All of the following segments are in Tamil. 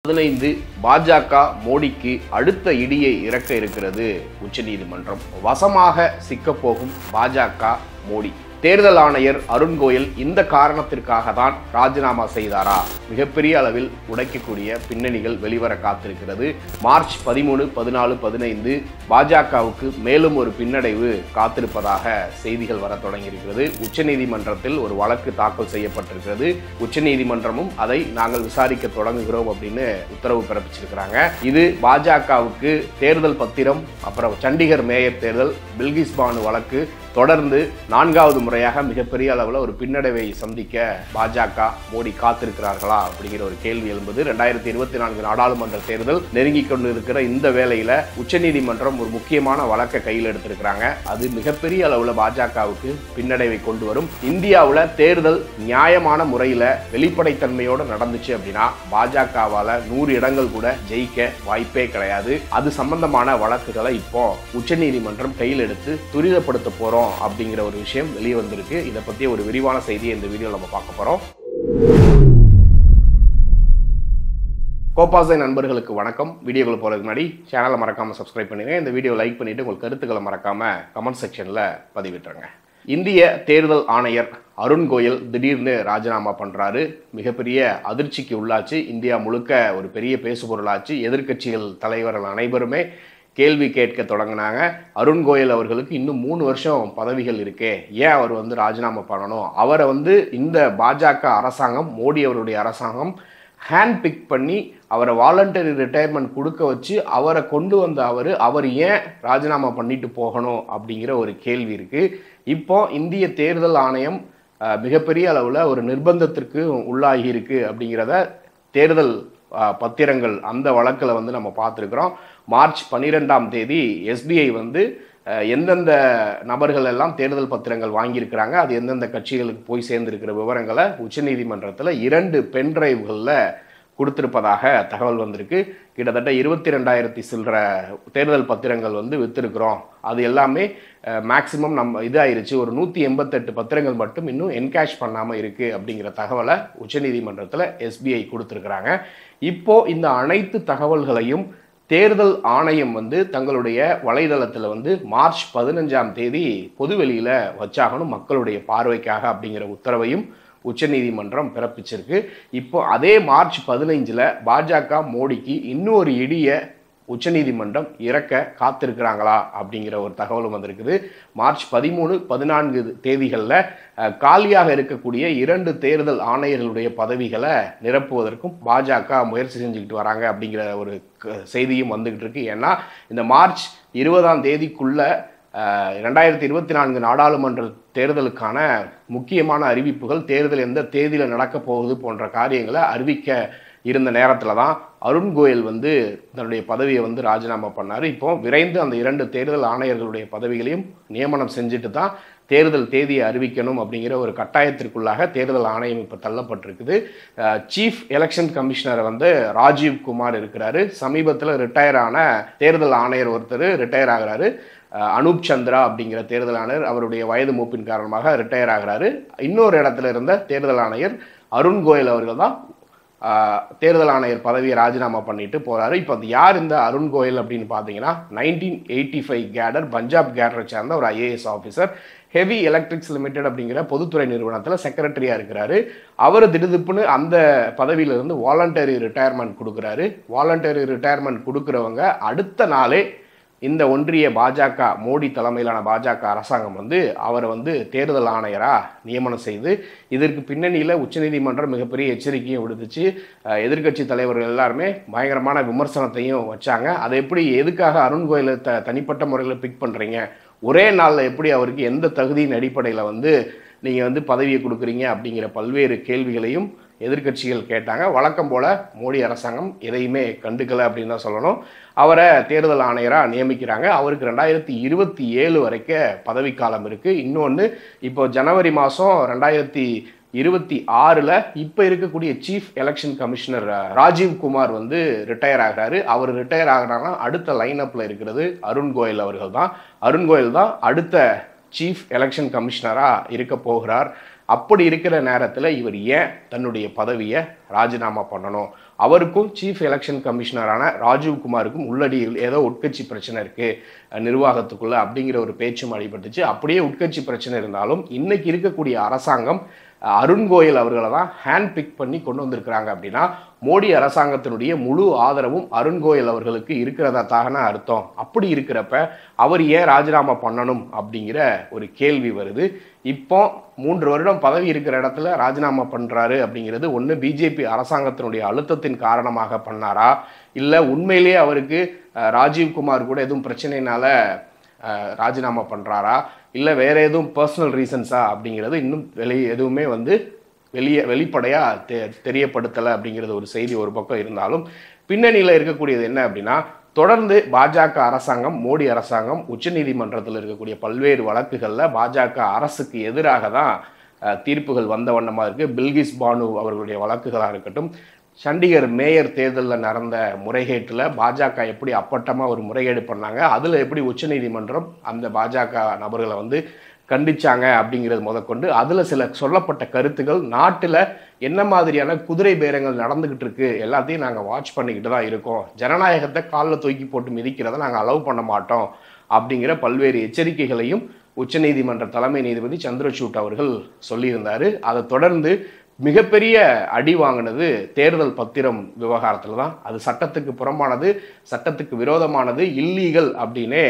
பதினைந்து பாஜக மோடிக்கு அடுத்த இடியை இறக்க இருக்கிறது உச்சநீதிமன்றம் வசமாக சிக்கப்போகும் பாஜக மோடி தேர்தல் ஆணையர் அருண் கோயல் இந்த காரணத்திற்காக தான் ராஜினாமா செய்தாரா மிகப்பெரிய அளவில் உடைக்கக்கூடிய பின்னணிகள் வெளிவர காத்திருக்கிறது மார்ச் பதிமூணு பதினாலு பதினைந்து பாஜகவுக்கு மேலும் ஒரு பின்னடைவு காத்திருப்பதாக செய்திகள் வர தொடங்கியிருக்கிறது உச்சநீதிமன்றத்தில் ஒரு வழக்கு தாக்கல் செய்யப்பட்டிருக்கிறது உச்சநீதிமன்றமும் அதை நாங்கள் விசாரிக்க தொடங்குகிறோம் அப்படின்னு உத்தரவு பிறப்பிச்சிருக்கிறாங்க இது பாஜகவுக்கு தேர்தல் பத்திரம் அப்புறம் சண்டிகர் மேயர் தேர்தல் பில்கிஸ் பானு வழக்கு தொடர்ந்து நான்காவது முறையாக மிகப்பெரிய அளவில் ஒரு பின்னடைவை சந்திக்க பாஜக மோடி காத்திருக்கிறார்களா அப்படிங்கிற ஒரு கேள்வி எழும்புது ரெண்டாயிரத்தி இருபத்தி நான்கு நாடாளுமன்ற தேர்தல் நெருங்கி கொண்டு இருக்கிற இந்த வேளையில உச்சநீதிமன்றம் ஒரு முக்கியமான வழக்கை கையில் எடுத்திருக்கிறாங்க அது மிகப்பெரிய அளவில் பாஜகவுக்கு பின்னடைவை கொண்டு வரும் இந்தியாவில் தேர்தல் நியாயமான முறையில் வெளிப்படைத்தன்மையோடு நடந்துச்சு அப்படின்னா பாஜகவால் நூறு இடங்கள் கூட ஜெயிக்க வாய்ப்பே கிடையாது அது சம்பந்தமான வழக்குகளை இப்போ உச்சநீதிமன்றம் கையில் எடுத்து துரிதப்படுத்த போறோம் அப்படிங்கிற ஒரு விஷயம் வெளியே வந்திருக்கு இதை பத்தி ஒரு விரிவான செய்தியை இந்த வீடியோ நம்ம பார்க்க போறோம் கோபாசை நண்பர்களுக்கு வணக்கம் வீடியோக்குள்ள போகிறதுக்கு முன்னாடி சேனலை மறக்காம சப்ஸ்கிரைப் பண்ணுங்க இந்த வீடியோ லைக் பண்ணிட்டு உங்கள் கருத்துக்களை மறக்காம கமெண்ட் செக்ஷன்ல பதிவிட்டுருங்க இந்திய தேர்தல் ஆணையர் அருண் கோயல் திடீர்னு ராஜினாமா பண்றாரு மிகப்பெரிய அதிர்ச்சிக்கு உள்ளாச்சு இந்தியா முழுக்க ஒரு பெரிய பேசுபொருளாச்சு எதிர்க்கட்சிகள் தலைவர்கள் அனைவருமே கேள்வி கேட்க தொடங்கினாங்க அருண் கோயல் அவர்களுக்கு இன்னும் மூணு வருஷம் பதவிகள் இருக்கே ஏன் அவர் வந்து ராஜினாமா பண்ணணும் அவரை வந்து இந்த பாஜக அரசாங்கம் மோடி அவருடைய அரசாங்கம் ஹேண்ட் பிக் பண்ணி அவரை வாலண்டரி ரிட்டையர்மெண்ட் கொடுக்க வச்சு அவரை கொண்டு வந்த அவர் அவர் ஏன் ராஜினாமா பண்ணிட்டு போகணும் அப்படிங்கிற ஒரு கேள்வி இருக்கு இப்போ இந்திய தேர்தல் ஆணையம் அஹ், மிகப்பெரிய அளவில் ஒரு நிர்பந்தத்திற்கு உள்ளாகி இருக்கு அப்படிங்கிறத தேர்தல் அஹ், பத்திரங்கள் அந்த வழக்கில் வந்து நம்ம பார்த்துருக்குறோம் மார்ச் பன்னிரெண்டாம் தேதி எஸ்பிஐ வந்து அஹ், எந்தெந்த நபர்கள் எல்லாம் தேர்தல் பத்திரங்கள் வாங்கியிருக்கிறாங்க அது எந்தெந்த கட்சிகளுக்கு போய் சேர்ந்திருக்கிற விவரங்களை உச்சநீதிமன்றத்தில் இரண்டு பென் டிரைவ்களில் கொடுத்திருப்பதாக தகவல் வந்திருக்கு கிட்டத்தட்ட இருபத்தி ரெண்டாயிரத்தி சில்லற தேர்தல் பத்திரங்கள் வந்து வித்திருக்கிறோம் அது எல்லாமே மேக்சிமம் நம்ம இதாயிருச்சு ஒரு நூற்றி எண்பத்தெட்டு பத்திரங்கள் மட்டும் இன்னும் என்கேஷ் பண்ணாமல் இருக்குது அப்படிங்கிற தகவலை உச்சநீதிமன்றத்தில் எஸ்பிஐ கொடுத்துருக்குறாங்க இப்போ இந்த அனைத்து தகவல்களையும் தேர்தல் ஆணையம் வந்து தங்களுடைய வலைதளத்தில் வந்து மார்ச் பதினஞ்சாம் தேதி பொதுவெளியில் வச்சாகணும் மக்களுடைய பார்வைக்காக அப்படிங்கிற உத்தரவையும் உச்சநீதிமன்றம் பிறப்பிச்சிருக்கு இப்போ அதே மார்ச் பதினைஞ்சில் பாஜக மோடிக்கு இன்னொரு இடிய உச்சநீதிமன்றம் இறக்க காத்திருக்கிறாங்களா அப்படிங்கிற ஒரு தகவலும் வந்திருக்குது மார்ச் பதிமூணு பதினான்கு தேதிகளில் அஹ், காலியாக இருக்கக்கூடிய இரண்டு தேர்தல் ஆணையர்களுடைய பதவிகளை நிரப்புவதற்கும் பாஜக முயற்சி செஞ்சுக்கிட்டு வராங்க அப்படிங்கிற ஒரு க- செய்தியும் வந்துகிட்டு இருக்கு ஏன்னா இந்த மார்ச் இருபதாம் தேதிக்குள்ள அஹ், ரெண்டாயிரத்தி இருபத்தி நான்கு நாடாளுமன்ற தேர்தலுக்கான முக்கியமான அறிவிப்புகள் தேர்தல் எந்த தேதியில் நடக்க போகுது போன்ற காரியங்களை அறிவிக்க இருந்த நேரத்தில் தான் அருண் கோயல் வந்து தன்னுடைய பதவியை வந்து ராஜினாமா பண்ணார் இப்போ விரைந்து அந்த இரண்டு தேர்தல் ஆணையர்களுடைய பதவிகளையும் நியமனம் செஞ்சுட்டு தான் தேர்தல் தேதியை அறிவிக்கணும் அப்படிங்கிற ஒரு கட்டாயத்திற்குள்ளாக தேர்தல் ஆணையம் இப்போ தள்ளப்பட்டிருக்குது சீஃப் எலெக்ஷன் கமிஷனர் வந்து ராஜீவ் குமார் இருக்கிறாரு சமீபத்தில் ரிட்டையர் ஆன தேர்தல் ஆணையர் ஒருத்தர் ரிட்டையர் ஆகிறாரு அஹ், அனூப் சந்திரா அப்படிங்கிற தேர்தல் ஆணையர் அவருடைய வயது மூப்பின் காரணமாக ரிட்டையர் ஆகிறாரு இன்னொரு இடத்துல இருந்த தேர்தல் ஆணையர் அருண் கோயல் அவர்கள் தான் ஆஹ், தேர்தல் ஆணையர் பதவியை ராஜினாமா பண்ணிட்டு போறாரு இப்போ அது யார் இந்த அருண் கோயல் அப்படின்னு பார்த்தீங்கன்னா nineteen eighty five cadre Punjab கேடரை சேர்ந்த ஒரு IAS officer heavy electrics limited அப்படிங்கிற பொதுத்துறை நிறுவனத்தில் செக்ரட்டரியாக இருக்கிறாரு அவர் திடுதிப்புன்னு அந்த பதவியிலிருந்து வாலண்டரி ரிட்டையர்மெண்ட் கொடுக்குறாரு வாலண்டரி ரிட்டையர்மெண்ட் கொடுக்குறவங்க அடுத்த நாளே இந்த ஒன்றிய பாஜக மோடி தலைமையிலான பாஜக அரசாங்கம் வந்து அவரை வந்து தேர்தல் ஆணையராக நியமனம் செய்து இதற்கு பின்னணியில் உச்சநீதிமன்றம் மிகப்பெரிய எச்சரிக்கையும் விடுத்துச்சு அஹ் எதிர்க்கட்சி தலைவர்கள் எல்லாருமே பயங்கரமான விமர்சனத்தையும் வச்சாங்க அதை எப்படி எதுக்காக அருண் கோயிலை த தனிப்பட்ட முறையில் பிக் பண்ணுறீங்க ஒரே நாளில் எப்படி அவருக்கு எந்த தகுதியின் அடிப்படையில் வந்து நீங்கள் வந்து பதவியை கொடுக்குறீங்க அப்படிங்கிற பல்வேறு கேள்விகளையும் எதிர்க்கட்சிகள் கேட்டாங்க வழக்கம் போல மோடி அரசாங்கம் எதையுமே கண்டுக்கல அப்படின்னு தான் சொல்லணும் அவரை தேர்தல் ஆணையராக நியமிக்கிறாங்க அவருக்கு ரெண்டாயிரத்தி இருபத்தி ஏழு வரைக்கும் பதவிக்காலம் இருக்குது இன்னொன்று இப்போ ஜனவரி மாதம் ரெண்டாயிரத்தி இருபத்தி ஆறில் இப்போ இருக்கக்கூடிய சீஃப் எலெக்ஷன் கமிஷனர் அஹ், ராஜீவ் குமார் வந்து ரிட்டையர் ஆகிறாரு அவர் ரிட்டையர் ஆகிறாருன்னா அடுத்த லைனப்பில் இருக்கிறது அருண் கோயல் அவர்கள் தான் அருண் கோயல் தான் அடுத்த சீஃப் எலெக்ஷன் கமிஷனராக இருக்க போகிறார் அப்படி இருக்கிற நேரத்தில் இவர் ஏன் தன்னுடைய பதவியை ராஜினாமா பண்ணணும் அவருக்கும் சீஃப் எலெக்ஷன் கமிஷனரான ராஜீவ் குமாருக்கும் உள்ளடியில் ஏதோ உட்கட்சி பிரச்சனை இருக்கு அஹ், நிர்வாகத்துக்குள்ள அப்படிங்கிற ஒரு பேச்சும் அடிபட்டுச்சு அப்படியே உட்கட்சி பிரச்சனை இருந்தாலும் இன்னைக்கு இருக்கக்கூடிய அரசாங்கம் அஹ், அருண் கோயல் அவர்களை தான் ஹேண்ட் பிக் பண்ணி கொண்டு வந்திருக்கிறாங்க அப்படின்னா மோடி அரசாங்கத்தினுடைய முழு ஆதரவும் அருண் கோயல் அவர்களுக்கு இருக்கிறதா தான அர்த்தம் அப்படி இருக்கிறப்ப அவர் ஏன் ராஜினாமா பண்ணணும் அப்படிங்கிற ஒரு கேள்வி வருது இப்போ மூன்று வருடம் பதவி இருக்கிற இடத்துல ராஜினாமா பண்றாரு அப்படிங்கிறது ஒன்று பிஜேபி அரசாங்கத்தினுடைய அழுத்தத்தின் காரணமாக பண்ணாரா இல்லை உண்மையிலேயே அவருக்கு அஹ், ராஜீவ்குமார் கூட எதுவும் பிரச்சனைனால அஹ், ராஜினாமா பண்றாரா இல்லை வேற எதுவும் பர்சனல் ரீசன்ஸா அப்படிங்கிறது இன்னும் வெளி எதுவுமே வந்து வெளியே வெளிப்படையாக தெ தெரியப்படுத்தலை அப்படிங்கிறது ஒரு செய்தி ஒரு பக்கம் இருந்தாலும் பின்னணியில் இருக்கக்கூடியது என்ன அப்படின்னா தொடர்ந்து பாஜக அரசாங்கம் மோடி அரசாங்கம் உச்சநீதிமன்றத்தில் இருக்கக்கூடிய பல்வேறு வழக்குகளில் பாஜக அரசுக்கு எதிராக தான் அஹ், தீர்ப்புகள் வந்த வண்ணமாக இருக்குது பில்கிஸ் பானு அவர்களுடைய வழக்குகளாக இருக்கட்டும் சண்டிகர் மேயர் தேர்தலில் நடந்த முறைகேட்டில் பாஜக எப்படி அப்பட்டமாக ஒரு முறைகேடு பண்ணாங்க அதில் எப்படி உச்சநீதிமன்றம் அந்த பாஜக நபர்களை வந்து கண்டிச்சாங்க அப்படிங்கிறது முதற்கொண்டு அதில் சில சொல்லப்பட்ட கருத்துக்கள் நாட்டில் என்ன மாதிரியான குதிரை பேரங்கள் நடந்துக்கிட்டு இருக்கு எல்லாத்தையும் நாங்கள் வாட்ச் பண்ணிக்கிட்டு தான் இருக்கோம் ஜனநாயகத்தை காலில் தூக்கி போட்டு மிதிக்கிறத நாங்கள் அலோவ் பண்ண மாட்டோம் அப்படிங்கிற பல்வேறு எச்சரிக்கைகளையும் உச்சநீதிமன்ற தலைமை நீதிபதி சந்திரசூட் அவர்கள் சொல்லியிருந்தாரு அதை தொடர்ந்து மிகப்பெரிய அடி வாங்கினது தேர்தல் பத்திரம் விவகாரத்தில் தான் அது சட்டத்துக்கு புறம்பானது சட்டத்துக்கு விரோதமானது இல்லீகல் அப்படின்னே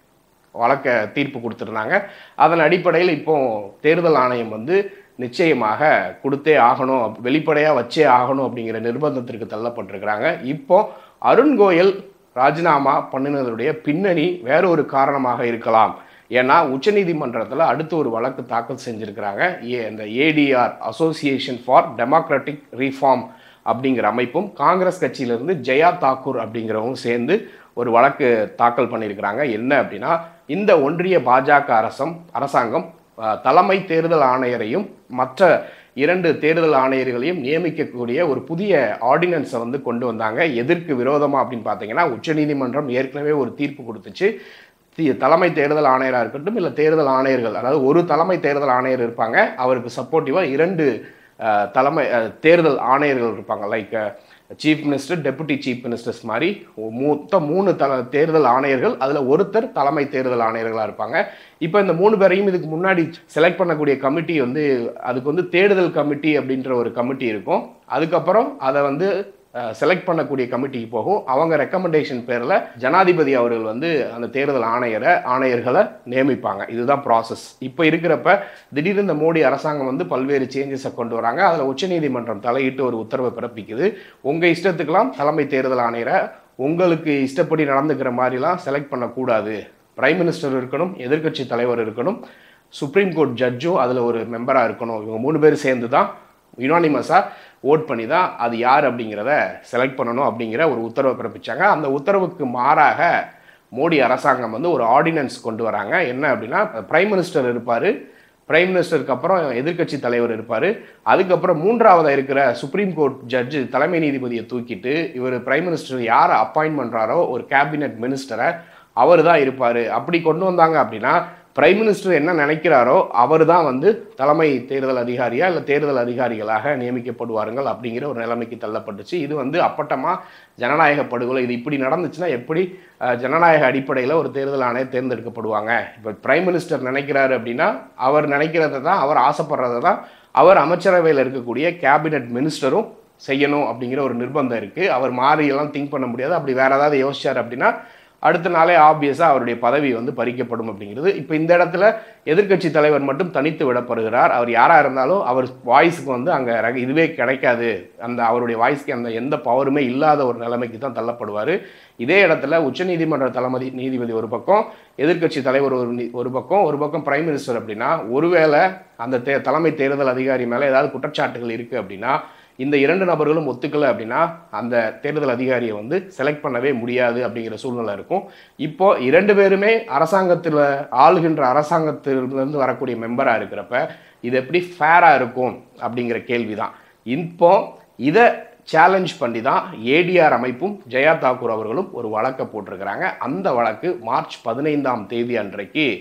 வழக்க தீர்ப்பு கொடுத்துருந்தாங்க அதன் அடிப்படையில் இப்போ தேர்தல் ஆணையம் வந்து நிச்சயமாக கொடுத்தே ஆகணும் வெளிப்படையாக வச்சே ஆகணும் அப்படிங்கிற நிர்பந்தத்திற்கு தள்ளப்பட்டிருக்கிறாங்க இப்போ அருண் கோயல் ராஜினாமா பண்ணினதுடைய பின்னணி வேற ஒரு காரணமாக இருக்கலாம் ஏன்னா உச்சநீதிமன்றத்தில் அடுத்து ஒரு வழக்கு தாக்கல் செஞ்சிருக்கிறாங்க ஏ இந்த ADR association for democratic reform அப்படிங்கிற அமைப்பும் காங்கிரஸ் கட்சியிலிருந்து ஜெயா தாக்கூர் அப்படிங்கிறவங்க சேர்ந்து ஒரு வழக்கு தாக்கல் பண்ணியிருக்கிறாங்க என்ன அப்படின்னா இந்த ஒன்றிய பாஜக அரசம் அரசாங்கம் அஹ், தலைமை தேர்தல் ஆணையரையும் மற்ற இரண்டு தேர்தல் ஆணையர்களையும் நியமிக்கக்கூடிய ஒரு புதிய ஆர்டினன்ஸை வந்து கொண்டு வந்தாங்க எதற்கு விரோதமா அப்படின்னு பார்த்தீங்கன்னா உச்சநீதிமன்றம் ஏற்கனவே ஒரு தீர்ப்பு கொடுத்துச்சு தி- தலைமை தேர்தல் ஆணையராக இருக்கட்டும் இல்லை தேர்தல் ஆணையர்கள் அதாவது ஒரு தலைமை தேர்தல் ஆணையர் இருப்பாங்க அவருக்கு சப்போர்ட்டிவாக இரண்டு அஹ், தலைமை அஹ், தேர்தல் ஆணையர்கள் இருப்பாங்க like chief minister deputy chief ministers மாதிரி மொத்தம் மூணு தல தேர்தல் ஆணையர்கள் அதில் ஒருத்தர் தலைமை தேர்தல் ஆணையர்களாக இருப்பாங்க இப்போ இந்த மூணு பேரையும் இதுக்கு முன்னாடி செலக்ட் பண்ணக்கூடிய கமிட்டி வந்து அதுக்கு வந்து தேடுதல் கமிட்டி அப்படின்ற ஒரு கமிட்டி இருக்கும் அதுக்கப்புறம் அதை வந்து செலக்ட் பண்ணக்கூடிய கமிட்டிக்கு போகும் அவங்க ரெக்கமெண்டேஷன் பேரில் ஜனாதிபதி அவர்கள் வந்து அந்த தேர்தல் ஆணையரை ஆணையர்களை நியமிப்பாங்க இதுதான் ப்ராசஸ் இப்போ இருக்கிறப்ப திடீர்னு இந்த மோடி அரசாங்கம் வந்து பல்வேறு சேஞ்சஸை கொண்டு வராங்க அதில் உச்சநீதிமன்றம் தலையிட்டு ஒரு உத்தரவை பிறப்பிக்குது உங்கள் இஷ்டத்துக்கெல்லாம் தலைமை தேர்தல் ஆணையரை உங்களுக்கு இஷ்டப்படி நடந்துக்கிற மாதிரிலாம் செலக்ட் பண்ணக்கூடாது பிரைம் மினிஸ்டர் இருக்கணும் எதிர்க்கட்சி தலைவர் இருக்கணும் சுப்ரீம் கோர்ட் ஜட்ஜும் அதில் ஒரு மெம்பராக இருக்கணும் இவங்க மூணு பேர் சேர்ந்து தான் யுனானிமஸாக ஓட் பண்ணி தான் அது யார் அப்படிங்கிறத செலக்ட் பண்ணணும் அப்படிங்கிற ஒரு உத்தரவை பிறப்பிச்சாங்க அந்த உத்தரவுக்கு மாறாக மோடி அரசாங்கம் வந்து ஒரு ஆர்டினன்ஸ் கொண்டு வராங்க என்ன அப்படின்னா பிரைம் மினிஸ்டர் இருப்பார் பிரைம் மினிஸ்டருக்கு அப்புறம் எதிர்க்கட்சி தலைவர் இருப்பார் அதுக்கப்புறம் மூன்றாவதாக இருக்கிற சுப்ரீம் கோர்ட் ஜட்ஜு தலைமை நீதிபதியை தூக்கிட்டு இவர் பிரைம் மினிஸ்டர் யாரை அப்பாயின்ட் பண்ணுறாரோ ஒரு கேபினெட் மினிஸ்டரை அவர் தான் இருப்பார் அப்படி கொண்டு வந்தாங்க அப்படின்னா பிரைம் மினிஸ்டர் என்ன நினைக்கிறாரோ அவர் தான் வந்து தலைமை தேர்தல் அதிகாரியா இல்லை தேர்தல் அதிகாரிகளாக நியமிக்கப்படுவார்கள் அப்படிங்கிற ஒரு நிலைமைக்கு தள்ளப்பட்டுச்சு இது வந்து அப்பட்டமாக ஜனநாயக படுகொலை இது இப்படி நடந்துச்சுன்னா எப்படி அஹ், ஜனநாயக அடிப்படையில் ஒரு தேர்தல் ஆணையர் தேர்ந்தெடுக்கப்படுவாங்க இப்போ பிரைம் மினிஸ்டர் நினைக்கிறாரு அப்படின்னா அவர் நினைக்கிறத தான் அவர் ஆசைப்படுறத தான் அவர் அமைச்சரவையில் இருக்கக்கூடிய கேபினெட் மினிஸ்டரும் செய்யணும் அப்படிங்கிற ஒரு நிர்பந்தம் இருக்குது அவர் மாறியெல்லாம் திங்க் பண்ண முடியாது அப்படி வேற ஏதாவது யோசிச்சார் அப்படின்னா அடுத்த நாளே ஆப்வியஸாக அவருடைய பதவி வந்து பறிக்கப்படும் அப்படிங்கிறது இப்போ இந்த இடத்துல எதிர்க்கட்சி தலைவர் மட்டும் தனித்து விடப்படுகிறார் அவர் யாராக இருந்தாலும் அவர் வாய்ஸுக்கு வந்து அங்கே ரக இதுவே கிடைக்காது அந்த அவருடைய வாய்ஸ்க்கு அந்த எந்த பவருமே இல்லாத ஒரு நிலைமைக்கு தான் தள்ளப்படுவார் இதே இடத்துல உச்சநீதிமன்ற தலைமதி நீதிபதி ஒரு பக்கம் எதிர்க்கட்சி தலைவர் ஒரு நீ- ஒரு பக்கம் ஒரு பக்கம் பிரைம் மினிஸ்டர் அப்படின்னா ஒருவேளை அந்த தே தலைமை தேர்தல் அதிகாரி மேலே ஏதாவது குற்றச்சாட்டுகள் இருக்குது அப்படின்னா இந்த இரண்டு நபர்களும் ஒத்துக்கல அப்படின்னா அந்த தேர்தல் அதிகாரியை வந்து செலக்ட் பண்ணவே முடியாது அப்படிங்கிற சூழ்நிலை இருக்கும் இப்போ இரண்டு பேருமே அரசாங்கத்தில் ஆளுகின்ற அரசாங்கத்திலிருந்து வரக்கூடிய மெம்பராக இருக்கிறப்ப இது எப்படி ஃபேராக இருக்கும் அப்படிங்கிற கேள்வி தான் இப்போ இதை சேலஞ்ச் பண்ணி தான் ஏடிஆர் அமைப்பும் ஜெயா தாக்கூர் அவர்களும் ஒரு வழக்கை போட்டிருக்கிறாங்க அந்த வழக்கு மார்ச் பதினைந்தாம் தேதி அன்றைக்கு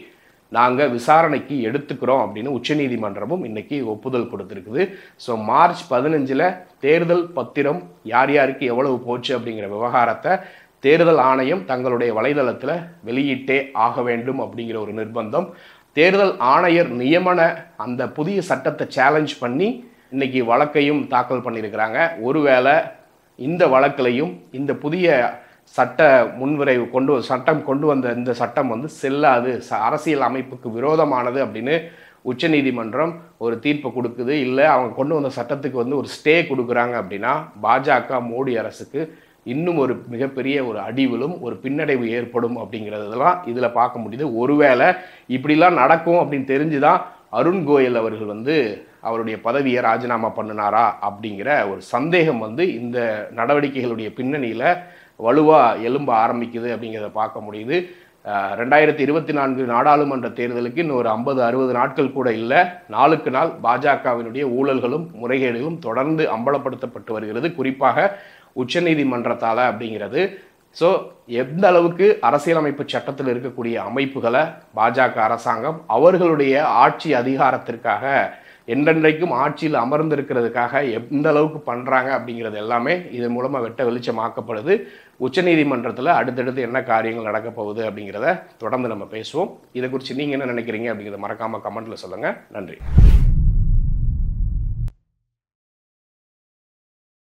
நாங்கள் விசாரணைக்கு எடுத்துக்கிறோம் அப்படின்னு உச்சநீதிமன்றமும் இன்னைக்கு ஒப்புதல் கொடுத்துருக்குது ஸோ மார்ச் பதினஞ்சில் தேர்தல் பத்திரம் யார் யாருக்கு எவ்வளவு போச்சு அப்படிங்கிற விவகாரத்தை தேர்தல் ஆணையம் தங்களுடைய வலைதளத்தில் வெளியிட்டே ஆக வேண்டும் அப்படிங்கிற ஒரு நிர்பந்தம் தேர்தல் ஆணையர் நியமன அந்த புதிய சட்டத்தை சேலஞ்ச் பண்ணி இன்னைக்கு வழக்கையும் தாக்கல் பண்ணியிருக்கிறாங்க ஒருவேளை இந்த வழக்கிலையும் இந்த புதிய சட்ட முன்வரைவு கொண்டு சட்டம் கொண்டு வந்த இந்த சட்டம் வந்து செல்லாது ச- அரசியல் அமைப்புக்கு விரோதமானது அப்படின்னு உச்சநீதிமன்றம் ஒரு தீர்ப்பை கொடுக்குது இல்லை அவங்க கொண்டு வந்த சட்டத்துக்கு வந்து ஒரு ஸ்டே கொடுக்குறாங்க அப்படின்னா பாஜக மோடி அரசுக்கு இன்னும் ஒரு மிகப்பெரிய ஒரு அடிவிலும் ஒரு பின்னடைவு ஏற்படும் அப்படிங்கிறதெல்லாம் இதில் பார்க்க முடியுது ஒருவேளை இப்படிலாம் நடக்கும் அப்படின்னு தெரிஞ்சுதான் அருண் கோயல் அவர்கள் வந்து அவருடைய பதவியை ராஜினாமா பண்ணினாரா அப்படிங்கிற ஒரு சந்தேகம் வந்து இந்த நடவடிக்கைகளுடைய பின்னணியில் வலுவாக எழும்ப ஆரம்பிக்குது அப்படிங்கிறத பார்க்க முடியுது அஹ், ரெண்டாயிரத்தி இருபத்தி நான்கு நாடாளுமன்ற தேர்தலுக்கு இன்னும் ஒரு ஐம்பது அறுபது நாட்கள் கூட இல்லை நாளுக்கு நாள் பாஜகவினுடைய ஊழல்களும் முறைகேடுகளும் தொடர்ந்து அம்பலப்படுத்தப்பட்டு வருகிறது குறிப்பாக உச்சநீதிமன்றத்தால் அப்படிங்கிறது ஸோ எந்த அளவுக்கு அரசியலமைப்பு சட்டத்தில் இருக்கக்கூடிய அமைப்புகளை பாஜக அரசாங்கம் அவர்களுடைய ஆட்சி அதிகாரத்திற்காக என்றென்றைக்கும் ஆட்சியில் அமர்ந்திருக்கிறதுக்காக எந்த அளவுக்கு பண்ணுறாங்க அப்படிங்கிறது எல்லாமே இதன் மூலமாக வெட்ட வெளிச்சமாக்கப்படுது உச்சநீதிமன்றத்தில் அடுத்தடுத்து என்ன காரியங்கள் நடக்க போகுது அப்படிங்கிறத தொடர்ந்து நம்ம பேசுவோம் இதை குறித்து நீங்கள் என்ன நினைக்கிறீங்க அப்படிங்கிறத மறக்காமல் கமெண்ட்டில் சொல்லுங்கள் நன்றி